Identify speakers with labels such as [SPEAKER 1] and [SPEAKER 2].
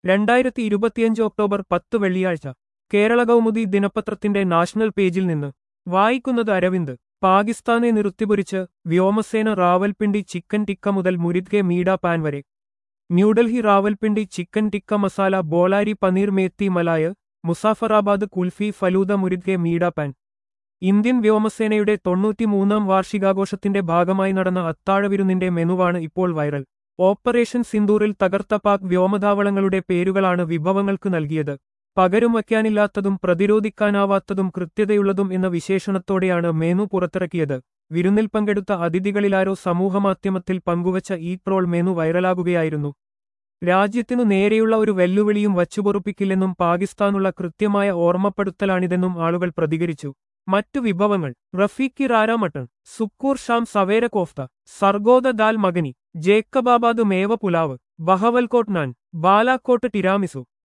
[SPEAKER 1] രണ്ടായിരത്തി ഇരുപത്തിയഞ്ച് ഒക്ടോബർ പത്ത് വെള്ളിയാഴ്ച കേരള കൗമുദി ദിനപത്രത്തിന്റെ നാഷണൽ പേജിൽ നിന്ന് വായിക്കുന്നത് അരവിന്ദ് പാകിസ്ഥാനെ നിർത്തിപൊരിച്ച് വ്യോമസേന റാവൽപിണ്ടി ചിക്കൻ ടിക്ക മുതൽ മുരിദ്ഗെ മീഡ പാൻ വരെ ന്യൂഡൽഹി റാവൽപിണ്ടി ചിക്കൻ ടിക്ക മസാല ബോളാരി പനീർ മേത്തി മലായ് മുസാഫറാബാദ് കുൽഫി ഫലൂദ മുരിദ്ഗെ മീഡ പാൻ ഇന്ത്യൻ വ്യോമസേനയുടെ തൊണ്ണൂറ്റിമൂന്നാം വാർഷികാഘോഷത്തിന്റെ ഭാഗമായി നടന്ന അത്താഴവിരുന്നിന്റെ മെനുവാണ് ഇപ്പോൾ വൈറൽ ഓപ്പറേഷൻ സിന്ദൂറിൽ തകർത്ത പാക് വ്യോമതാവളങ്ങളുടെ പേരുകളാണ് വിഭവങ്ങൾക്ക് നൽകിയത് പകരം വയ്ക്കാനില്ലാത്തതും പ്രതിരോധിക്കാനാവാത്തതും കൃത്യതയുള്ളതും എന്ന വിശേഷണത്തോടെയാണ് മെനു പുറത്തിറക്കിയത് വിരുന്നിൽ പങ്കെടുത്ത അതിഥികളിലാരോ സമൂഹമാധ്യമത്തിൽ പങ്കുവച്ച ഈ ട്രോൾ മെനു വൈറലാകുകയായിരുന്നു രാജ്യത്തിനു നേരെയുള്ള ഒരു വെല്ലുവിളിയും വച്ചുപൊറുപ്പിക്കില്ലെന്നും പാകിസ്ഥാനുള്ള കൃത്യമായ ഓർമ്മപ്പെടുത്തലാണിതെന്നും ആളുകൾ പ്രതികരിച്ചു മറ്റു വിഭവങ്ങൾ റഫീഖി റാര മട്ടൺ സുക്കൂർ ഷാം സവേര കോഫ്ത സർഗോദ ദാൽ മഗനി ജേക്കബാബാദ് മേവ പുലാവ് ബഹവൽകോട്ട് നാൻ ബാലാക്കോട്ട് ടിരാമിസു